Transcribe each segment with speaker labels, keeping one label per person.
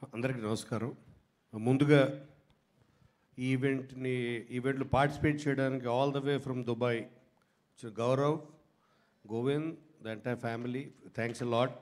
Speaker 1: అందరికీ నమస్కారం ముందుగా ఈ ఈవెంట్ని ఈవెంట్లో పార్టిసిపేట్ చేయడానికి all the way from Dubai Gaurav Govind the entire family thanks lot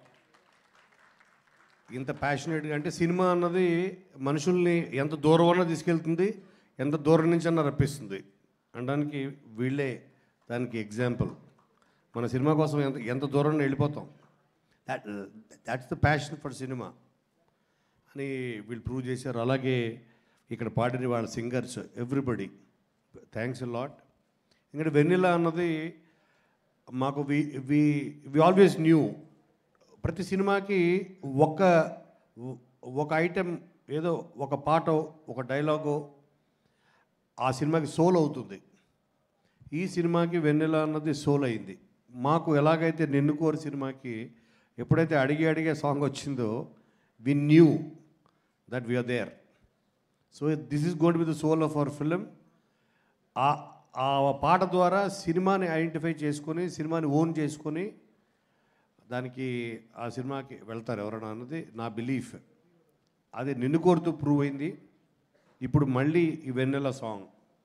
Speaker 1: ఇంత ప్యాషనేట్గా అంటే సినిమా అన్నది మనుషుల్ని ఎంత దూరం అన్నా తీసుకెళ్తుంది ఎంత దూరం నుంచి అన్నా రప్పిస్తుంది అనడానికి వీళ్ళే దానికి ఎగ్జాంపుల్ మన సినిమా కోసం ఎంత ఎంత దూరం వెళ్ళిపోతాం that that's the passion for cinema అని వీళ్ళు ప్రూవ్ చేశారు అలాగే ఇక్కడ పాడిన వాళ్ళ సింగర్స్ ఎవ్రీబడి థ్యాంక్స్ లాట్ ఇక్కడ వెన్నెలా అన్నది మాకు వి వి వి ఆల్వేస్ న్యూ ప్రతి సినిమాకి ఒక ఒక ఐటెం ఏదో ఒక పాటో ఒక డైలాగో ఆ సినిమాకి సోల్ అవుతుంది ఈ సినిమాకి వెన్నెల అన్నది సోల్ అయింది మాకు ఎలాగైతే నిన్ను కోరి సినిమాకి ఎప్పుడైతే అడిగి అడిగే సాంగ్ వచ్చిందో we knew that we're there so this is gone with the soul of our film ఆ ఆ పాట ద్వారా సినిమాని ఐడెంటిఫై చేసుకొని సినిమాని ఓన్ చేసుకొని దానికి ఆ సినిమాకి వెళ్తారు ఎవరైనా అన్నది నా బిలీఫ్ అది నిన్ను కోరుతూ ప్రూవ్ అయింది ఇప్పుడు మళ్ళీ ఈ వెన్నెల సాంగ్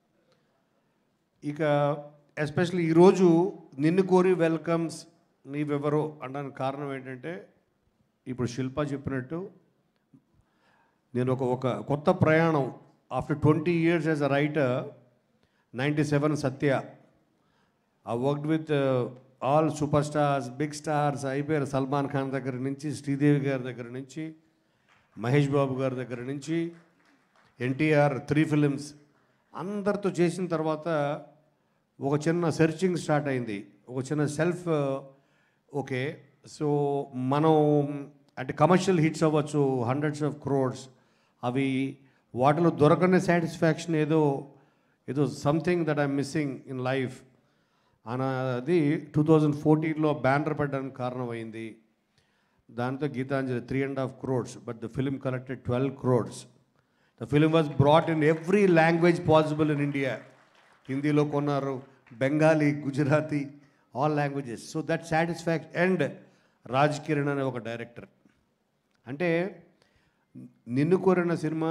Speaker 1: ఇక ఎస్పెషల్లీ ఈరోజు నిన్ను కోరి వెల్కమ్స్ నీవెవరో అనడానికి కారణం ఏంటంటే ఇప్పుడు శిల్ప చెప్పినట్టు నేను ఒక ఒక కొత్త ప్రయాణం after twenty years as a writer ninety seven Satya I worked with all super stars big stars అయిపోయారు సల్మాన్ ఖాన్ దగ్గర నుంచి శ్రీదేవి గారి దగ్గర నుంచి మహేష్ బాబు గారి దగ్గర నుంచి ఎన్టీఆర్ త్రీ ఫిలిమ్స్ అందరితో చేసిన తర్వాత ఒక చిన్న సెర్చింగ్ స్టార్ట్ అయింది ఒక చిన్న సెల్ఫ్ ఓకే సో మనం అంటే కమర్షియల్ హిట్స్ అవ్వచ్చు హండ్రెడ్స్ ఆఫ్ క్రోడ్స్ అవి వాటిలో దొరకని సాటిస్ఫాక్షన్ ఏదో ఏదో something that I'm missing in life అన్నది టూ థౌజండ్ ఫోర్టీన్లో బ్యానర్ పెట్టడానికి కారణమైంది దాంతో Geethanjali three and half crores but the film collected twelve crores the film was brought in every language possible in India హిందీలో కొన్నారు Bengali Gujarati all languages so that satisfaction and Raj Kiran అనే ఒక director అంటే నిన్ను కోరిన సినిమా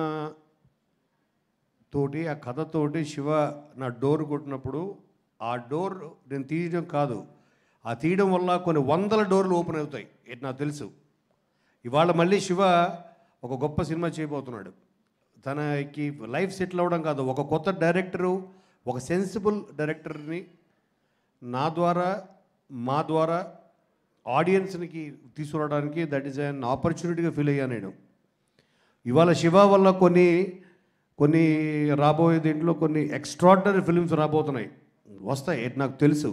Speaker 1: తోటి ఆ కథతోటి శివ నా డోర్ కొట్టినప్పుడు ఆ డోర్ నేను తీయడం కాదు ఆ తీయడం వల్ల కొన్ని వందల డోర్లు ఓపెన్ అవుతాయి ఇది నాకు తెలుసు ఇవాళ మళ్ళీ శివ ఒక గొప్ప సినిమా చేయబోతున్నాడు తనకి లైఫ్ సెటిల్ అవ్వడం కాదు ఒక కొత్త డైరెక్టరు ఒక సెన్సిబుల్ డైరెక్టర్ని నా ద్వారా మా ద్వారా ఆడియన్స్కి తీసుకురావడానికి దట్ ఈస్ అన్ ఆపర్చునిటీగా ఫీల్ అయ్యాను నేను ఇవాళ శివ వల్ల కొన్ని కొన్ని రాబోయే దీంట్లో కొన్ని ఎక్స్ట్రాడినరీ ఫిలిమ్స్ రాబోతున్నాయి వస్తాయి ఇది నాకు తెలుసు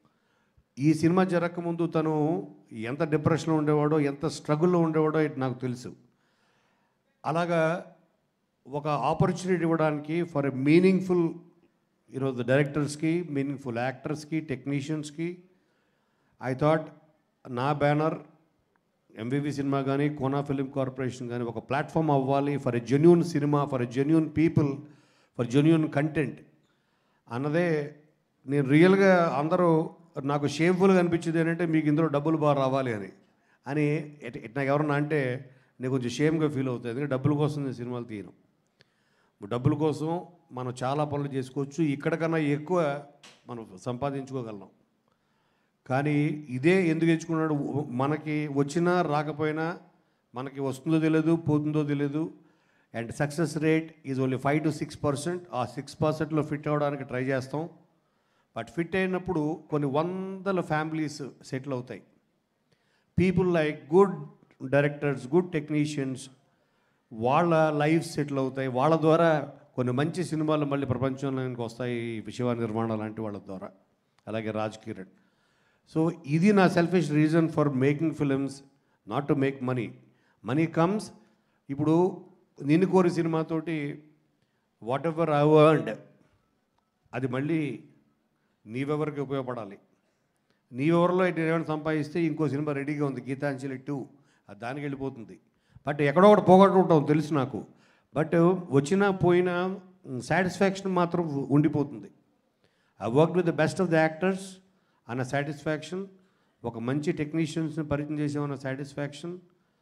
Speaker 1: ఈ సినిమా జరగకముందు తను ఎంత డిప్రెషన్లో ఉండేవాడో ఎంత స్ట్రగుల్లో ఉండేవాడో ఇది నాకు తెలుసు అలాగా ఒక ఆపర్చునిటీ ఇవ్వడానికి ఫర్ ఎ మీనింగ్ఫుల్ ఈరోజు డైరెక్టర్స్కి మీనింగ్ఫుల్ యాక్టర్స్కి టెక్నీషియన్స్కి ఐ థాట్ నా బ్యానర్ ఎంవివి సినిమా కానీ కోనా ఫిలిం కార్పొరేషన్ కానీ ఒక ప్లాట్ఫామ్ అవ్వాలి for a genuine cinema for a genuine people for genuine content అన్నదే నేను రియల్గా అందరూ నాకు షేమ్ఫుల్గా అనిపించింది ఏంటంటే మీకు ఇందులో డబ్బులు బాగా రావాలి అని అని ఎట్ ఎట్ నాకు ఎవరన్నా అంటే నేను కొంచెం షేమ్గా ఫీల్ అవుతుంది ఎందుకంటే డబ్బుల కోసం నేను సినిమాలు తీయను డబ్బుల కోసం మనం చాలా పనులు చేసుకోవచ్చు ఇక్కడ కన్నా ఎక్కువ మనం సంపాదించుకోగలం కానీ ఇదే ఎందుకు ఎంచుకున్నాడు మనకి వచ్చినా రాకపోయినా మనకి వస్తుందో తెలియదు పోతుందో తెలియదు and success rate is only five to six percent ఆ సిక్స్ పర్సెంట్లో ఫిట్ అవ్వడానికి ట్రై చేస్తాం బట్ ఫిట్ అయినప్పుడు కొన్ని వందల ఫ్యామిలీస్ సెటిల్ అవుతాయి people like good directors good technicians వాళ్ళ లైఫ్ సెటిల్ అవుతాయి వాళ్ళ ద్వారా కొన్ని మంచి సినిమాలు మళ్ళీ ప్రపంచంలోకి వస్తాయి శివ నిర్మాణ లాంటి వాళ్ళ ద్వారా అలాగే రాజ్ కిరణ్ సో ఇది నా selfish reason for making films not to make money money comes ఇప్పుడు నిన్ను కోరి సినిమాతోటి వాట్ ఎవర్ ఐ వర్డ్ అది మళ్ళీ నీవెవరికి ఉపయోగపడాలి నీవెవరిలో ఇటు ఏమైనా సంపాదిస్తే ఇంకో సినిమా రెడీగా ఉంది గీతాంజలి టూ అది దానికి వెళ్ళిపోతుంది బట్ ఎక్కడో ఒకటి పోగొట్టుకుంటాం తెలుసు నాకు బట్ వచ్చినా పోయినా సాటిస్ఫాక్షన్ మాత్రం ఉండిపోతుంది I work with the best of the actors అన్న సాటిస్ఫాక్షన్ ఒక మంచి టెక్నీషియన్స్ని పరిచయం చేసామన్న సాటిస్ఫాక్షన్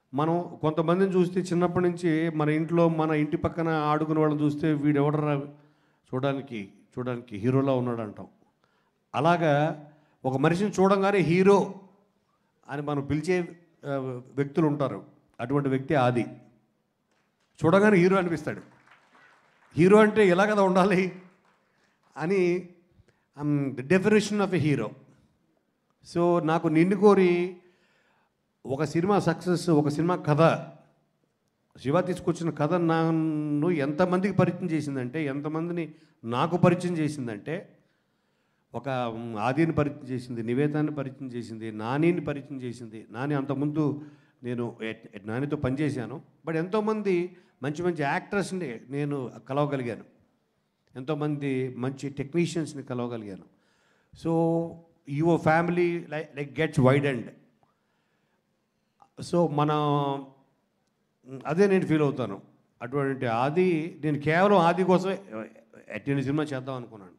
Speaker 1: మనం కొంతమందిని చూస్తే చిన్నప్పటి నుంచి మన ఇంట్లో మన ఇంటి పక్కన ఆడుకునే వాళ్ళని చూస్తే వీడు ఎవడరా చూడడానికి చూడడానికి హీరోలా ఉన్నాడు అంటాం అలాగా ఒక మనిషిని చూడంగానే హీరో అని మనం పిలిచే ఆ, వ్యక్తులు ఉంటారు అటువంటి వ్యక్తి ఆది చూడగానే హీరో అనిపిస్తాడు హీరో అంటే ఎలా కదా ఉండాలి అని the definition of a hero so నాకు నిన్ను కోరి ఒక సినిమా సక్సెస్ ఒక సినిమా కథ శివ తీసుకొచ్చిన కథ నన్ను ఎంతమందికి పరిచయం చేసిందంటే ఎంతమందిని నాకు పరిచయం చేసిందంటే ఒక మ్, ఆదిని పరిచయం చేసింది నివేదాన్ని పరిచయం చేసింది నానిని పరిచయం చేసింది నాని అంతకుముందు నేను ఎట్- ఎట్ నానితో పనిచేశాను బట్ ఎంతోమంది మంచి మంచి యాక్టర్స్ని నేను కలవగలిగాను ఎంతోమంది మంచి టెక్నీషియన్స్ని కలవగలిగాను so your family like like gets wide and so మన అదే నేను ఫీల్ అవుతాను అటువంటి ఆది నేను కేవలం ఆది కోసమే ఎట్టి సినిమా చేద్దాం అనుకున్నాను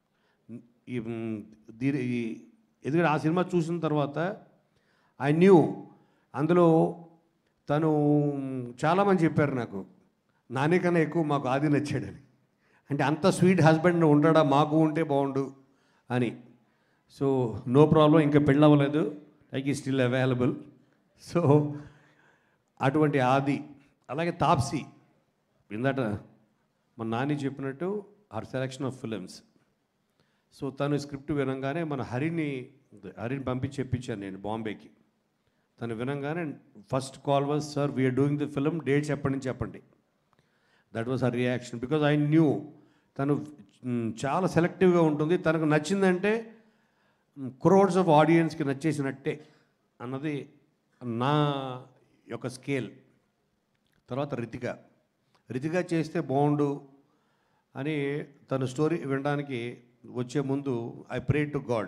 Speaker 1: ఈ మ్, దీని ఈ- ఎందుకంటే ఆ సినిమా చూసిన తర్వాత ఐ న్యూ అందులో తను చాలామంది చెప్పారు నాకు నాని కన్నా ఎక్కువ మాకు ఆది నచ్చాడని అంటే అంత స్వీట్ హస్బెండ్ ఉండడా మాకు ఉంటే బాగుండు అని సో నో ప్రాబ్లం ఇంకా పెళ్ళి అవ్వలేదు లైక్ ఈ స్టిల్ అవైలబుల్ సో అటువంటి ఆది అలాగే తాప్సీ ఇందాట మన నాని చెప్పినట్టు her selection of films so తను స్క్రిప్ట్ వినంగానే మన హరిని హరిని పంపించి చెప్పించాను నేను బాంబేకి తను వినంగానే first call was sir we're doing the film dates ఎప్పటి నుంచి చెప్పండి that was her reaction because I knew తను మ్, చాలా సెలెక్టివ్గా ఉంటుంది తనకు నచ్చిందంటే క్రోడ్స్ ఆఫ్ ఆడియన్స్కి నచ్చేసినట్టే అన్నది నా యొక్క స్కేల్ తర్వాత రితిక రితిక చేస్తే బాగుండు అని తన స్టోరీ వినడానికి వచ్చే ముందు I pray to god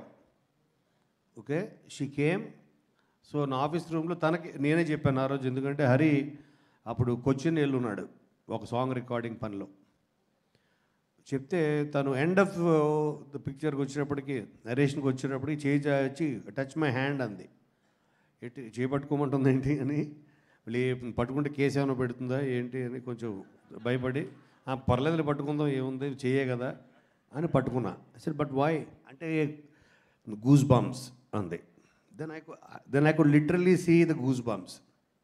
Speaker 1: okay she came so నా ఆఫీస్ రూమ్లో తనకి నేనే చెప్పాను ఆ రోజు ఎందుకంటే హరి అప్పుడు కొచ్చిన్ ఉన్నాడు ఒక సాంగ్ రికార్డింగ్ పనిలో చెప్తే తను ఎండ్ ఆఫ్ ద పిక్చర్కి వచ్చినప్పటికి నరేషన్కి వచ్చినప్పటికి చేయి వచ్చి టచ్ మై హ్యాండ్ అంది ఎట్టి చేపట్టుకోమంటుంది ఏంటి అని మళ్ళీ పట్టుకుంటే కేసు ఏమైనా పెడుతుందా ఏంటి అని కొంచెం భయపడి "ఆ, పర్లేదులే పట్టుకుందాం ఏముంది చెయ్యే కదా అని పట్టుకున్నా అసలు బట్ వాయ్ అంటే గూస్ బాంబ్స్ అంది then I then I could literally see the goose bumps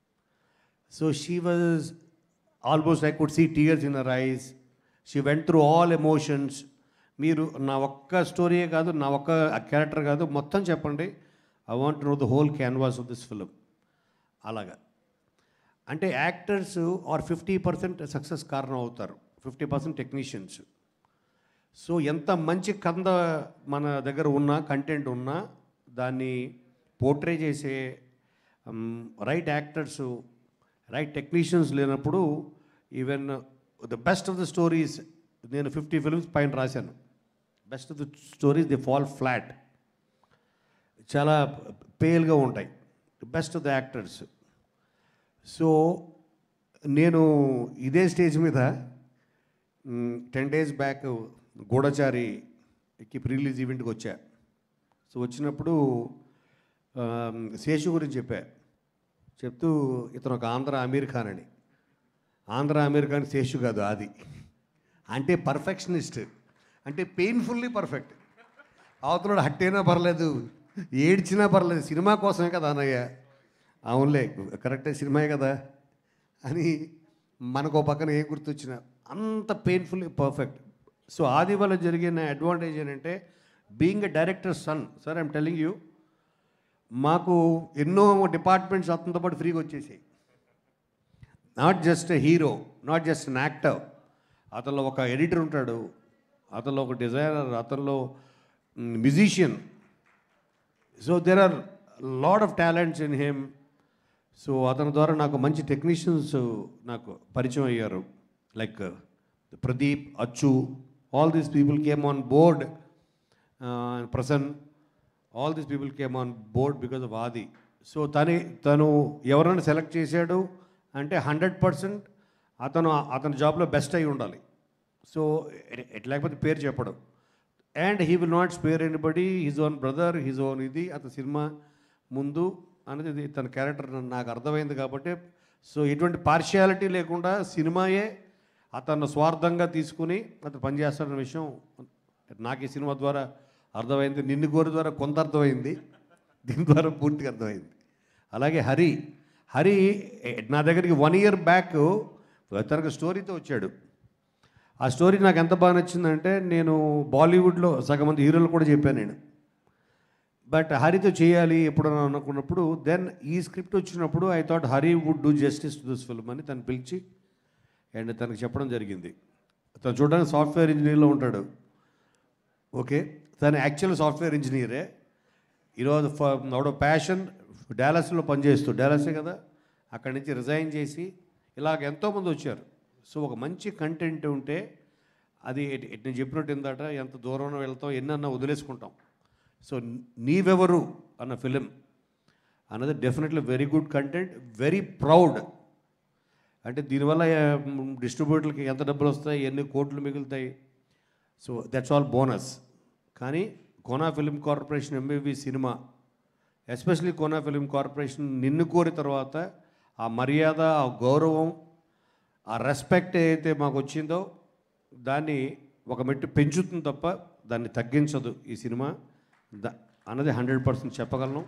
Speaker 1: so she was almost I could see tears in her eyes she went through all emotions మీరు నా ఒక్క స్టోరీయే కాదు నా ఒక్క క్యారెక్టర్ కాదు మొత్తం చెప్పండి I want know the whole canvas of this film అలాగా అంటే actors are fifty percent success కారణం అవుతారు ఫిఫ్టీ పర్సెంట్ టెక్నీషియన్స్ సో ఎంత మంచి కంద మన దగ్గర ఉన్నా కంటెంట్ ఉన్నా దాన్ని పోర్ట్రే చేసే రైట్ యాక్టర్స్ రైట్ టెక్నీషియన్స్ లేనప్పుడు even the best of the stories నేను ఫిఫ్టీ ఫిల్మ్స్ పైన రాశాను best of the stories the fall flat చాలా పేల్గా ఉంటాయి best of the actors so నేను ఇదే స్టేజ్ మీద టెన్ డేస్ బ్యాక్ గూఢచారికి ప్రీ రిలీజ్ ఈవెంట్కి వచ్చా సో వచ్చినప్పుడు ఆ, శేషు గురించి చెప్పా చెప్తూ ఇతను ఒక ఆంధ్ర అమీర్ ఖాన్ అని ఆంధ్ర అమీర్ ఖాన్ శేషు కాదు అది అంటే పర్ఫెక్షనిస్ట్ అంటే పెయిన్ఫుల్లీ పర్ఫెక్ట్ అవతలడు హట్టైనా పర్లేదు ఏడ్చినా పర్లేదు సినిమా కోసమే కదా అన్నయ్య అవునులే కరెక్టే సినిమాయే కదా అని మనకు ఒక పక్కన ఏ గుర్తొచ్చినా అంత పెయిన్ఫుల్లీ పర్ఫెక్ట్ సో ఆది వల్ల జరిగిన అడ్వాంటేజ్ ఏంటంటే being a director son sir I'm telling you మాకు ఎన్నో డిపార్ట్మెంట్స్ అతనితో పాటు ఫ్రీగా వచ్చేసాయి not just a hero not just an actor అతనిలో ఒక ఎడిటర్ ఉంటాడు అతనిలో ఒక డిజైనర్ అతనిలో musician so there are lot of talents in him so అతని ద్వారా నాకు మంచి టెక్నీషియన్స్ నాకు పరిచయం అయ్యారు like Pradeep Achu all these people came on board Prasan all these people came on board because of Aadi so తని తను ఎవరైనా సెలెక్ట్ చేశాడు అంటే హండ్రెడ్ పర్సెంట్ అతను అతని జాబ్లో బెస్ట్ అయి ఉండాలి సో ఎట్ లేకపోతే పేరు చెప్పడం and he will not spare anybody his own brother his own ఇది అతని సినిమా ముందు అనేది తన క్యారెక్టర్ నాకు అర్థమైంది కాబట్టి సో ఎటువంటి పార్షియాలిటీ లేకుండా సినిమాయే అతను స్వార్థంగా తీసుకుని అతను పనిచేస్తాడన్న విషయం నాకు ఈ సినిమా ద్వారా అర్థమైంది నిన్ను కోరి ద్వారా కొంత అర్థమైంది దీని ద్వారా పూర్తిగా అర్థమైంది అలాగే హరి హరి ఏ, నా దగ్గరికి వన్ ఇయర్ బ్యాక్ తనకు స్టోరీతో వచ్చాడు ఆ స్టోరీ నాకు ఎంత బాగా నచ్చిందంటే నేను బాలీవుడ్లో సగం మంది హీరోలు కూడా చెప్పాను నేను బట్ హరితో చేయాలి ఎప్పుడన్నా అనుకున్నప్పుడు దెన్ ఈ స్క్రిప్ట్ వచ్చినప్పుడు I thought Hari would do justice to this film అని తను పిలిచి అండ్ తనకు చెప్పడం జరిగింది తను చూడడానికి సాఫ్ట్వేర్ ఇంజనీర్లో ఉంటాడు ఓకే తను యాక్చువల్ సాఫ్ట్వేర్ ఇంజనీరే ఈరోజు అవుట్ ఆఫ్ ప్యాషన్ డాలస్లో పనిచేస్తూ డాలసే కదా అక్కడి నుంచి రిజైన్ చేసి ఇలాగ ఎంతోమంది వచ్చారు సో ఒక మంచి కంటెంట్ ఉంటే అది ఎట్- ఎట్ నేను చెప్పినట్టు ఏందట ఎంత దూరం వెళ్తాం ఎన్నన్నా వదిలేసుకుంటాం సో నీవెవరు అన్న ఫిలిం అన్నది definitely very good content very proud అంటే దీనివల్ల డిస్ట్రిబ్యూటర్లకి ఎంత డబ్బులు వస్తాయి ఎన్ని కోట్లు మిగులుతాయి సో దట్స్ ఆల్ బోనస్ కానీ కోనా ఫిలిం కార్పొరేషన్ ఎంబీబీ సినిమా especially Kona film corporation Ninnu Kori తర్వాత ఆ మర్యాద ఆ గౌరవం ఆ రెస్పెక్ట్ ఏదైతే మాకు వచ్చిందో దాన్ని ఒక మెట్టు పెంచుతుంది తప్ప దాన్ని తగ్గించదు ఈ సినిమా ద అన్నది హండ్రెడ్ పర్సెంట్ చెప్పగలను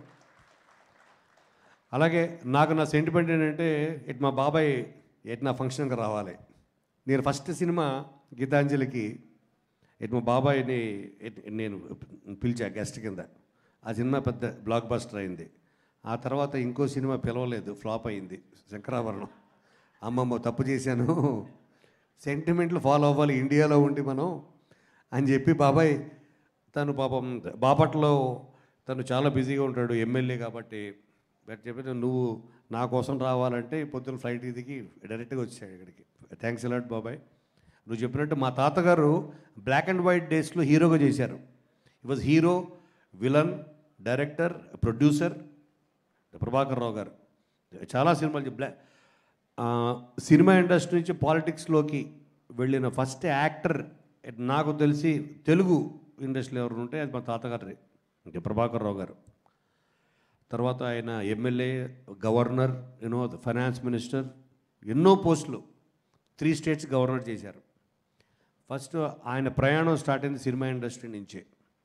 Speaker 1: అలాగే నాకు నా సెంటిమెంట్ ఏంటంటే ఇటు మా బాబాయ్ ఎటు నా ఫంక్షన్కి రావాలి నేను ఫస్ట్ సినిమా గీతాంజలికి ఇటు మా బాబాయ్ని ఇటు నేను పిలిచా గెస్ట్ కింద ఆ సినిమా పెద్ద బ్లాక్ బస్టర్ అయింది ఆ తర్వాత ఇంకో సినిమా పిలవలేదు ఫ్లాప్ అయింది శంకరాభరణం అమ్మమ్మ తప్పు చేశాను సెంటిమెంట్లు ఫాలో అవ్వాలి ఇండియాలో ఉండి మనం అని చెప్పి బాబాయ్ తను పాపం బాపట్లో తను చాలా బిజీగా ఉంటాడు ఎమ్మెల్యే కాబట్టి బట్ చెప్పి నువ్వు నా కోసం రావాలంటే పొద్దున్న ఫ్లైట్ దిగి డైరెక్ట్గా వచ్చాడు ఇక్కడికి థ్యాంక్స్ అలాట్ బాబాయ్ నువ్వు చెప్పినట్టు మా తాతగారు బ్లాక్ అండ్ వైట్ డేస్లో హీరోగా చేశారు ఈ was hero villain director producer Prabhakar Rao garu చాలా సినిమాలు బ్లా ఆ, సినిమా ఇండస్ట్రీ నుంచి పాలిటిక్స్లోకి వెళ్ళిన ఫస్ట్ యాక్టర్ నాకు తెలిసి తెలుగు ఇండస్ట్రీలో ఎవరు ఉంటే అది మా తాతగారి అంటే ప్రభాకర్ రావు గారు తర్వాత ఆయన MLA governor you know finance minister ఎన్నో పోస్టులు త్రీ స్టేట్స్ గవర్నర్ చేశారు ఫస్ట్ ఆయన ప్రయాణం స్టార్ట్ అయింది సినిమా ఇండస్ట్రీ నుంచే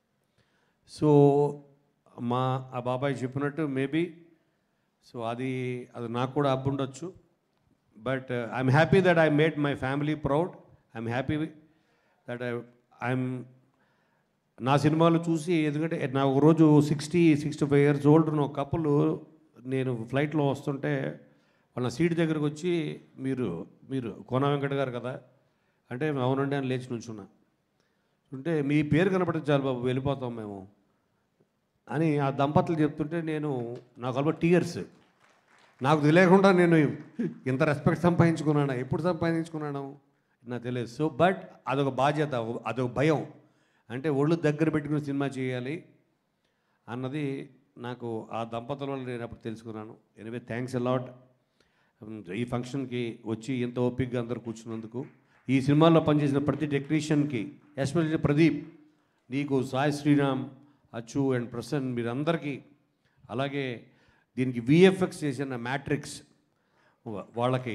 Speaker 1: సో మా ఆ బాబాయ్ చెప్పినట్టు మేబీ సో అది అది నాకు కూడా అబ్బు ఉండొచ్చు but I'm happy that I made my family proud I'm happy that I I'm నా సినిమాలు చూసి ఎందుకంటే నా ఒక రోజు sixty sixty five years old ఉన్న ఒక కపుల్ నేను ఫ్లైట్లో వస్తుంటే వాళ్ళ సీట్ దగ్గరకు వచ్చి మీరు మీరు కోన వెంకట గారు కదా అంటే అవునండి అని లేచి నుంచున్నా ఉంటే మీ పేరు కనపడితే చాలు బాబు వెళ్ళిపోతాం మేము అని ఆ దంపతులు చెప్తుంటే నేను నాకు అలవా టీయర్స్ నాకు తెలియకుండా నేను ఇంత రెస్పెక్ట్ సంపాదించుకున్నాను ఎప్పుడు సంపాదించుకున్నాను నాకు తెలియదు సో బట్ అదొక బాధ్యత అదొక భయం అంటే ఒళ్ళు దగ్గర పెట్టుకుని సినిమా చేయాలి అన్నది నాకు ఆ దంపతుల వల్ల నేను అప్పుడు తెలుసుకున్నాను ఎనివే థ్యాంక్స్ అలాట్ ఈ ఫంక్షన్కి వచ్చి ఎంత ఓపిక్గా అందరు కూర్చున్నందుకు ఈ సినిమాలో పనిచేసిన ప్రతి టెక్నీషియన్కి ఎస్పెషల్లీ ప్రదీప్ నీకు సాయి శ్రీరామ్ అచ్చు అండ్ ప్రసన్ మీరందరికీ అలాగే దీనికి విఎఫ్ఎక్స్ చేసిన మ్యాట్రిక్స్ వాళ్ళకి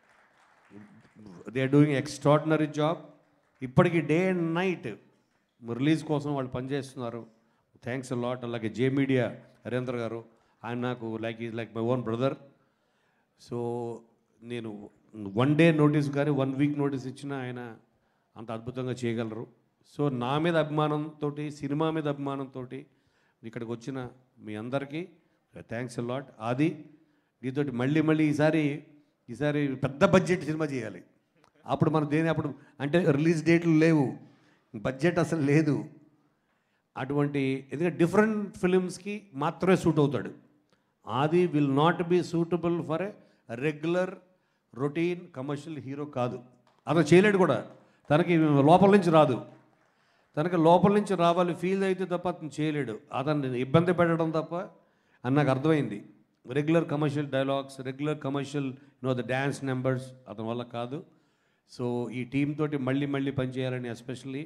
Speaker 1: they are doing extraordinary job ఇప్పటికీ డే అండ్ నైట్ రిలీజ్ కోసం వాళ్ళు పనిచేస్తున్నారు థ్యాంక్స్ లాట్ అలాగే జే మీడియా హరేంద్ర గారు ఆయన నాకు like is like my own brother so నేను వన్ డే నోటీస్ కానీ వన్ వీక్ నోటీస్ ఇచ్చినా ఆయన అంత అద్భుతంగా చేయగలరు సో నా మీద అభిమానంతో సినిమా మీద అభిమానంతో ఇక్కడికి వచ్చిన మీ అందరికీ థ్యాంక్స్ లాట్ అది నీతోటి మళ్ళీ మళ్ళీ ఈసారి ఈసారి పెద్ద బడ్జెట్ సినిమా చేయాలి అప్పుడు మన దేని అప్పుడు అంటే రిలీజ్ డేట్లు లేవు బడ్జెట్ అసలు లేదు అటువంటి ఎందుకంటే డిఫరెంట్ ఫిలిమ్స్కి మాత్రమే సూట్ అవుతాడు Aadi will not be suitable for a regular routine commercial hero కాదు అతను చేయలేడు కూడా తనకి లోపల నుంచి రాదు తనకి లోపల నుంచి రావాలి ఫీల్ అయితే తప్ప అతను చేయలేడు అతన్ని ఇబ్బంది పెట్టడం తప్ప అని నాకు అర్థమైంది regular commercial dialogues regular commercial no the dance numbers అతని వల్ల కాదు సో ఈ టీం తోటి మళ్ళీ మళ్ళీ పనిచేయాలని ఎస్పెషల్లీ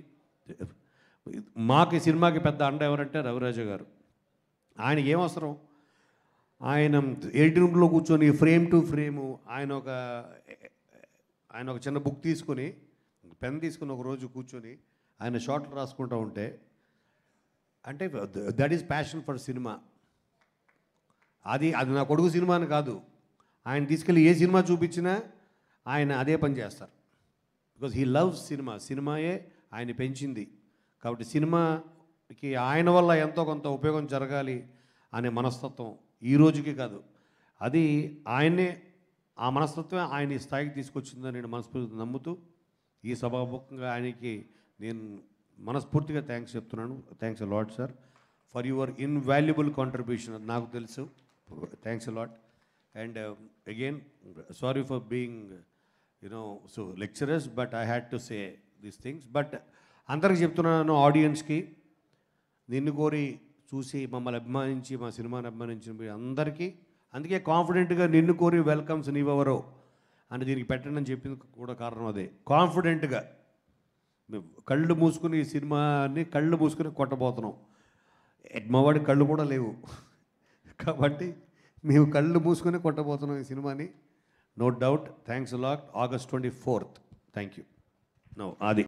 Speaker 1: మాకు ఈ సినిమాకి పెద్ద అండ ఎవరంటే రవిరాజ గారు ఆయన ఏం అవసరం ఆయన ఎడిటింగ్ రూమ్లో కూర్చొని ఫ్రేమ్ టు ఫ్రేము ఆయన ఒక ఆయన ఒక చిన్న బుక్ తీసుకొని పెన్ తీసుకుని ఒక రోజు కూర్చొని ఆయన షార్ట్లు రాసుకుంటూ ఉంటే అంటే that is passion for cinema అది అది నా కొడుకు సినిమా అని కాదు ఆయన తీసుకెళ్ళి ఏ సినిమా చూపించినా ఆయన అదే పని చేస్తారు బికాజ్ హీ లవ్స్ సినిమా సినిమాయే ఆయన పెంచింది కాబట్టి సినిమాకి ఆయన వల్ల ఎంతో కొంత ఉపయోగం జరగాలి అనే మనస్తత్వం ఈ రోజుకి కాదు అది ఆయన్నే ఆ మనస్తత్వమే ఆయన ఈ స్థాయికి తీసుకొచ్చిందని నేను మనస్ఫూర్తిగా నమ్ముతూ ఈ సభాముఖంగా ఆయనకి నేను మనస్ఫూర్తిగా థ్యాంక్స్ చెప్తున్నాను thanks lot sir for your invaluable contribution నాకు తెలుసు thanks lot and again sorry for being you know so lecturers but I had to say these things but అందరికి చెప్తున్నాను ఆడియన్స్కి నిన్ను కోరి చూసి మమ్మల్ని అభిమానించి మా సినిమాని అభిమానించిన మీ అందరికీ అందుకే కాన్ఫిడెంట్గా నిన్ను కోరి వెల్కమ్స్ నీవెవరో అని దీనికి పెట్టండి అని చెప్పింది కూడా కారణం అదే కాన్ఫిడెంట్గా మేము కళ్ళు మూసుకుని ఈ సినిమాని కళ్ళు మూసుకుని కొట్టబోతున్నాం ఎడ్మవాడి కళ్ళు కూడా లేవు కాబట్టి మేము కళ్ళు మూసుకొని కొట్టబోతున్నాం ఈ సినిమాని no doubt thanks lot August twenty fourth thank you no అది